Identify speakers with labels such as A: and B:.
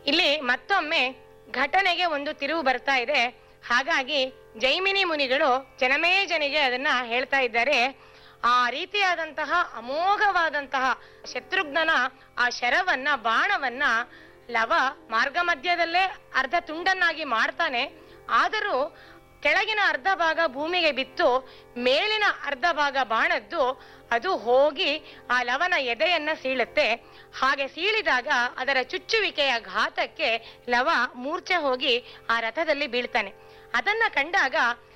A: ಇಲ್ಲಿ ಮತ್ತೊಮ್ಮೆ ಘಟನೆಗೆ ಒಂದು ತಿರುವು ಬರ್ತಾ ಇದೆ ಹಾಗಾಗಿ ಜೈಮಿನಿ ಮುನಿಗಳು ಜನಮೇಜನಿಗೆ ಅದನ್ನ ಹೇಳ್ತಾ ಇದ್ದಾರೆ ಆ ರೀತಿಯಾದಂತಹ ಅಮೋಘವಾದಂತಹ ಶತ್ರುಘ್ನನ ಆ ಶರವನ್ನ ಬಾಣವನ್ನ ಲವ ಮಾರ್ಗ ಮಧ್ಯದಲ್ಲೇ ಅರ್ಧ ತುಂಡನ್ನಾಗಿ ಮಾಡ್ತಾನೆ ಆದರೂ ಕೆಳಗಿನ ಅರ್ಧ ಭಾಗ ಭೂಮಿಗೆ ಬಿತ್ತು ಮೇಲಿನ ಅರ್ಧ ಭಾಗ ಬಾಣದ್ದು ಅದು ಹೋಗಿ ಆ ಲವನ ಎದೆಯನ್ನ ಸೀಳುತ್ತೆ ಹಾಗೆ ಸೀಳಿದಾಗ ಅದರ ಚುಚ್ಚುವಿಕೆಯ ಘಾತಕ್ಕೆ ಲವ ಮೂರ್ಛೆ ಹೋಗಿ ಆ ರಥದಲ್ಲಿ ಬೀಳ್ತಾನೆ ಅದನ್ನ ಕಂಡಾಗ